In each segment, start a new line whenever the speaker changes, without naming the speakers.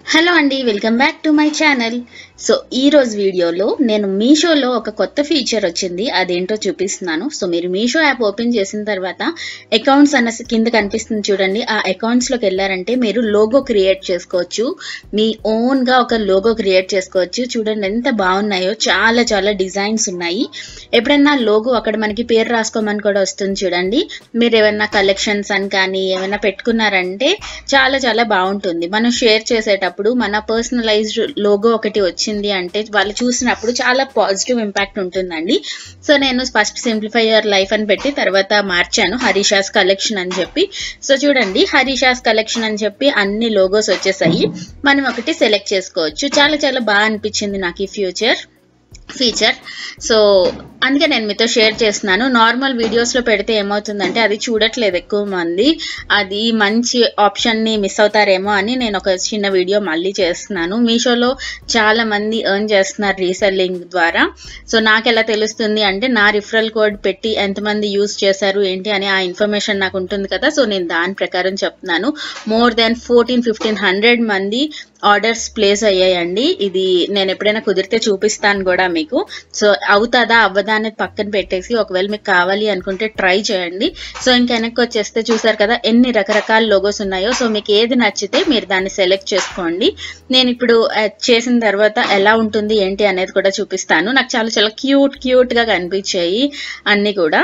hello అండి welcome back to my channel so ఈ రోజు వీడియోలో నేను మీషోలో ఒక కొత్త ఫీచర్ వచ్చింది అదేంటో చూపిస్తున్నాను సో మీరు మీషో యాప్ ఓపెన్ చేసిన తర్వాత అకౌంట్స్ అన్న కింద కనిపిస్తుంది చూడండి ఆ అకౌంట్స్ లోకి వెళ్ళారంటే మీరు లోగో క్రియేట్ చేసుకోవచ్చు మీ ఓన్ గా ఒక లోగో క్రియేట్ చేసుకోవచ్చు చూడండి ఎంత బాగున్నాయో చాలా చాలా డిజైన్స్ ఉన్నాయి ఎప్పుడైనా లోగో అక్కడ మనకి పేరు రాసుకోమని కూడా వస్తుంది చూడండి మీరు ఏమైనా కలెక్షన్స్ అని కానీ ఏమైనా పెట్టుకున్నారంటే చాలా చాలా బాగుంటుంది మనం షేర్ చేసేటప్పుడు మన పర్సనలైజ్డ్ లోగో ఒకటి వచ్చింది అంటే వాళ్ళు చూసినప్పుడు చాలా పాజిటివ్ ఇంపాక్ట్ ఉంటుందండి సో నేను ఫస్ట్ సింప్లిఫై యువర్ లైఫ్ అని పెట్టి తర్వాత మార్చాను హరీషాస్ కలెక్షన్ అని చెప్పి సో చూడండి హరీషాస్ కలెక్షన్ అని చెప్పి అన్ని లోగోస్ వచ్చేసాయి మనం ఒకటి సెలెక్ట్ చేసుకోవచ్చు చాలా చాలా బాగా అనిపించింది నాకు ఈ ఫ్యూచర్ ఫీచర్ సో అందుకే నేను మీతో షేర్ చేస్తున్నాను నార్మల్ వీడియోస్లో పెడితే ఏమవుతుందంటే అది చూడట్లేదు ఎక్కువ మంది అది మంచి ఆప్షన్ని మిస్ అవుతారేమో అని నేను ఒక చిన్న వీడియో మళ్ళీ చేస్తున్నాను మీషోలో చాలా మంది ఎర్న్ చేస్తున్నారు రీసెల్లింగ్ ద్వారా సో నాకు ఎలా తెలుస్తుంది అంటే నా రిఫరల్ కోడ్ పెట్టి ఎంతమంది యూస్ చేశారు ఏంటి అని ఆ ఇన్ఫర్మేషన్ నాకు ఉంటుంది కదా సో నేను దాని ప్రకారం చెప్తున్నాను more than fourteen fifteen hundred మంది ఆర్డర్స్ ప్లేస్ అయ్యాయండి ఇది నేను ఎప్పుడైనా కుదిరితే చూపిస్తాను కూడా మీకు సో అవుతుందా అవ్వదా అనేది పక్కన పెట్టేసి ఒకవేళ మీకు కావాలి అనుకుంటే ట్రై చేయండి సో ఇంక వెనక్కి వచ్చేస్తే చూసారు కదా ఎన్ని రకరకాల లోగోస్ ఉన్నాయో సో మీకు ఏది నచ్చితే మీరు దాన్ని సెలెక్ట్ చేసుకోండి నేను ఇప్పుడు ఆ, చేసిన తర్వాత ఎలా ఉంటుంది ఏంటి అనేది కూడా చూపిస్తాను నాకు చాలా చాలా క్యూట్ క్యూట్ గా కనిపించాయి అన్ని కూడా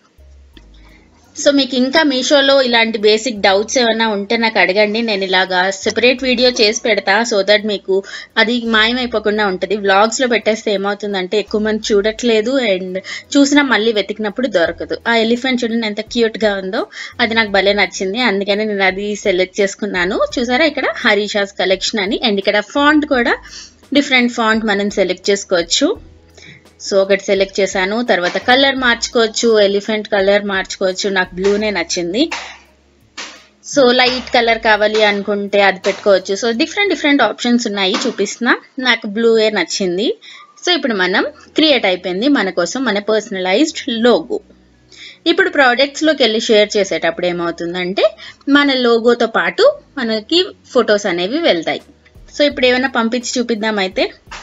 సో మీకు ఇంకా మీషోలో ఇలాంటి బేసిక్ డౌట్స్ ఏమైనా ఉంటే నాకు అడగండి నేను ఇలాగా సెపరేట్ వీడియో చేసి పెడతా సో దట్ మీకు అది మాయమైపోకుండా ఉంటుంది వ్లాగ్స్ లో పెట్టేస్తే ఏమవుతుందంటే ఎక్కువ మంది చూడట్లేదు అండ్ చూసినా మళ్ళీ వెతికినప్పుడు దొరకదు ఆ ఎలిఫెంట్ చూడండి ఎంత క్యూట్ గా ఉందో అది నాకు భలే నచ్చింది అందుకని నేను అది సెలెక్ట్ చేసుకున్నాను చూసారా ఇక్కడ హరీషాస్ కలెక్షన్ అని అండ్ ఇక్కడ ఫాంట్ కూడా డిఫరెంట్ ఫాంట్ మనం సెలెక్ట్ చేసుకోవచ్చు సో ఒకటి సెలెక్ట్ చేశాను తర్వాత కలర్ మార్చుకోవచ్చు ఎలిఫెంట్ కలర్ మార్చుకోవచ్చు నాకు బ్లూనే నచ్చింది సో లైట్ కలర్ కావాలి అనుకుంటే అది పెట్టుకోవచ్చు సో డిఫరెంట్ డిఫరెంట్ ఆప్షన్స్ ఉన్నాయి చూపిస్తున్నా నాకు బ్లూయే నచ్చింది సో ఇప్పుడు మనం క్రియేట్ అయిపోయింది మన కోసం మన పర్సనలైజ్డ్ లోగో ఇప్పుడు ప్రోడక్ట్స్లోకి వెళ్ళి షేర్ చేసేటప్పుడు ఏమవుతుందంటే మన లోగోతో పాటు మనకి ఫొటోస్ అనేవి వెళ్తాయి సో ఇప్పుడు ఏమైనా పంపించి చూపిద్దాం అయితే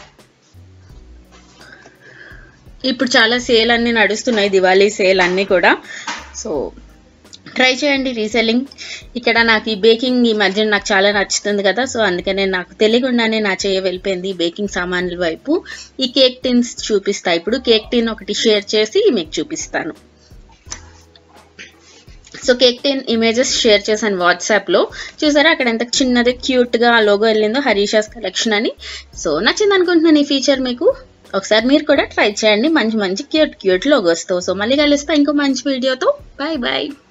ఇప్పుడు చాలా సేల్ అన్ని నడుస్తున్నాయి దివాళీ సేల్ అన్ని కూడా సో ట్రై చేయండి రీసెల్లింగ్ ఇక్కడ నాకు ఈ బేకింగ్ ఈ మధ్య నాకు చాలా నచ్చుతుంది కదా సో అందుకనే నాకు తెలియకుండానే నా చేయ వెళ్ళిపోయింది ఈ బేకింగ్ సామాన్ల వైపు ఈ కేక్ టిన్స్ చూపిస్తా ఇప్పుడు కేక్ టిన్ ఒకటి షేర్ చేసి మీకు చూపిస్తాను so cake tin images share చేశాను వాట్సాప్లో చూసారా అక్కడ ఎంత చిన్నది క్యూట్గా లోగో వెళ్ళిందో హరీషాస్ కలెక్షన్ అని సో నచ్చింది అనుకుంటున్నాను ఈ ఫీచర్ మీకు ఒకసారి మీరు కూడా ట్రై చేయండి మంచి మంచి క్యూట్ క్యూట్ లోగోస్తో సో మళ్ళీ కలుస్తా ఇంకో మంచి వీడియోతో బాయ్ బాయ్